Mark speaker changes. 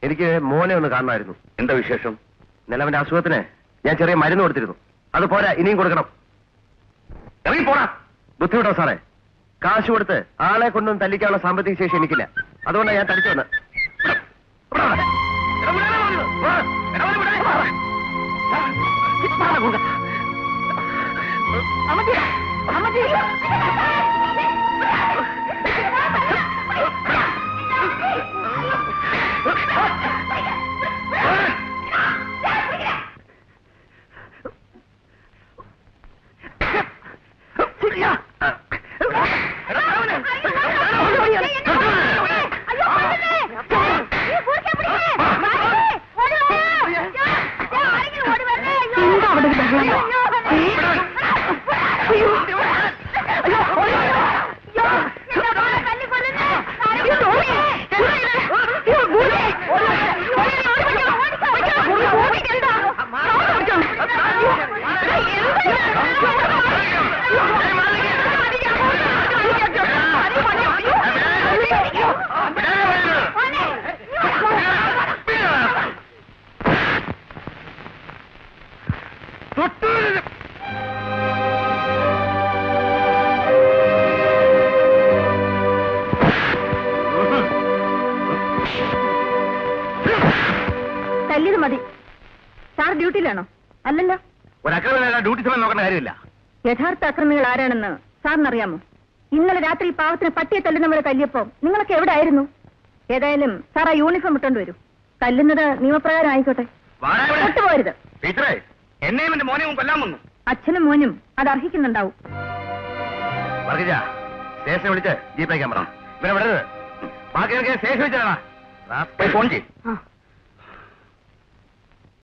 Speaker 1: എനിക്ക് മോനെ ഒന്ന് കാണണമായിരുന്നു
Speaker 2: എന്താ വിശേഷം
Speaker 1: നിലവന്റെ അസുഖത്തിന് ഞാൻ ചെറിയ മരുന്ന് കൊടുത്തിരുന്നു അത് പോരാ ഇനിയും കൊടുക്കണം
Speaker 2: ഇറങ്ങി പോടാ
Speaker 1: ബുദ്ധിമുട്ടോ സാറേ കാശ് കൊടുത്ത് ആളെ കൊണ്ടൊന്നും തല്ലിക്കാനുള്ള സാമ്പത്തിക ശേഷി എനിക്കില്ല അതുകൊണ്ടാണ് ഞാൻ തടിച്ചു വന്നത്
Speaker 3: എന്താ അവിടെ ഒരു ബഹളം? അയ്യോ. അയ്യോ, ഓടി വാ. അയ്യോ, അയ്യോ, ഓടി. അയ്യോ, ഭൂമി. ഓടി, ഓടി, ഓടി, ഓടി, ഓടി, ഓടിക്കണ്ട. ഓടിക്കോ. അയ്യോ, തല്ലിയത് മതി സാർ ഡ്യൂട്ടിയിലാണോ അല്ലല്ലോ
Speaker 1: ഒരക്രമം ഡ്യൂട്ടി സമയം നോക്കേണ്ട കാര്യമില്ല
Speaker 3: യഥാർത്ഥ അക്രമികൾ ആരാണെന്ന് സാറിനറിയാമോ ഇന്നലെ രാത്രി പാവത്തിന് പട്ടിയെ തല്ലുന്നവരെ തല്ലിയപ്പോ നിങ്ങളൊക്കെ എവിടെ ആയിരുന്നു ഏതായാലും സാർ ആ യൂണിഫോം ഇട്ടോണ്ട് വരൂ തല്ലുന്നത് നിയമപ്രകാരം ആയിക്കോട്ടെ ഒട്ടുപോരുത്
Speaker 2: ടീച്ചറേ എന്നെയും എന്റെ മോനെയും കൊല്ലാൻ വന്നു
Speaker 3: അച്ഛനും മോനും അത് അർഹിക്കുന്നുണ്ടാവും
Speaker 1: വർഗിജ സ്റ്റേഷനെ വിളിച്ച് ജീപ്പ് അയക്കാൻ പറ ഇവരെ വിടരുത് ബാക്കി സ്റ്റേഷൻ വെച്ചാണ്
Speaker 2: ഫോൺ ചെയ്യും